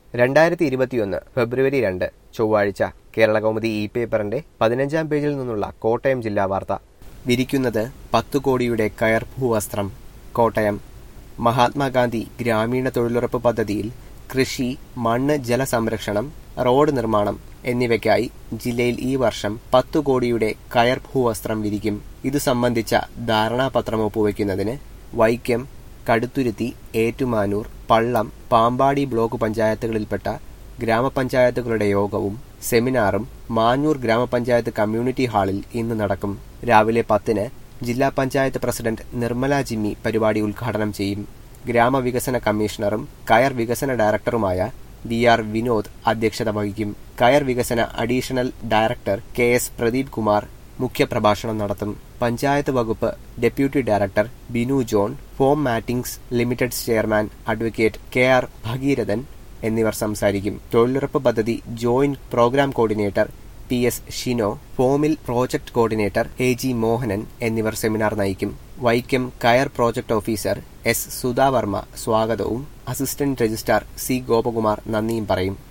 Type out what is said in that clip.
രണ്ടായിരത്തി ഇരുപത്തിയൊന്ന് ഫെബ്രുവരി രണ്ട് ചൊവ്വാഴ്ച കേരളകൗമുദി ഇ പേപ്പറിന്റെ പതിനഞ്ചാം പേജിൽ നിന്നുള്ള കോട്ടയം ജില്ലാ വാർത്ത വിരിക്കുന്നത് പത്തു കോടിയുടെ കയർ ഭൂവസ്ത്രം കോട്ടയം മഹാത്മാഗാന്ധി ഗ്രാമീണ തൊഴിലുറപ്പ് പദ്ധതിയിൽ കൃഷി മണ്ണ് ജലസംരക്ഷണം റോഡ് നിർമ്മാണം എന്നിവയ്ക്കായി ജില്ലയിൽ ഈ വർഷം പത്തു കോടിയുടെ കയർ ഭൂവസ്ത്രം വിരിക്കും ഇതു സംബന്ധിച്ച ധാരണാപത്രം ഒപ്പുവെക്കുന്നതിന് വൈക്കം കടുത്തുരുത്തി ഏറ്റുമാനൂർ പള്ളം പാമ്പാടി ബ്ലോക്ക് പഞ്ചായത്തുകളിൽപ്പെട്ട ഗ്രാമപഞ്ചായത്തുകളുടെ യോഗവും സെമിനാറും മാഞ്ഞൂർ ഗ്രാമപഞ്ചായത്ത് കമ്മ്യൂണിറ്റി ഹാളിൽ ഇന്ന് നടക്കും രാവിലെ പത്തിന് ജില്ലാ പഞ്ചായത്ത് പ്രസിഡന്റ് നിർമ്മല ജിമ്മി പരിപാടി ഉദ്ഘാടനം ചെയ്യും ഗ്രാമവികസന കമ്മീഷണറും കയർ വികസന ഡയറക്ടറുമായ വി ആർ വിനോദ് അധ്യക്ഷത വഹിക്കും കയർ വികസന additional director K S Pradeep Kumar മുഖ്യപ്രഭാഷണം നടത്തും പഞ്ചായത്ത് വകുപ്പ് deputy director Binu John foam mattings limited chairman advocate K R Bhageerathan എന്നിവർ സംസാരിക്കും തൊഴിലുറപ്പ് പദ്ധതി joint program coordinator P S Shino ഫോമിൽ project coordinator A G Mohanan എന്നിവർ സെമിനാർ നയിക്കും വൈക്കം കയർ പ്രോജക്ട് ഓഫീസർ എസ് സുധാവർമ്മ സ്വാഗതവും അസിസ്റ്റന്റ് രജിസ്ട്രാർ സി ഗോപകുമാർ നന്ദിയും പറയും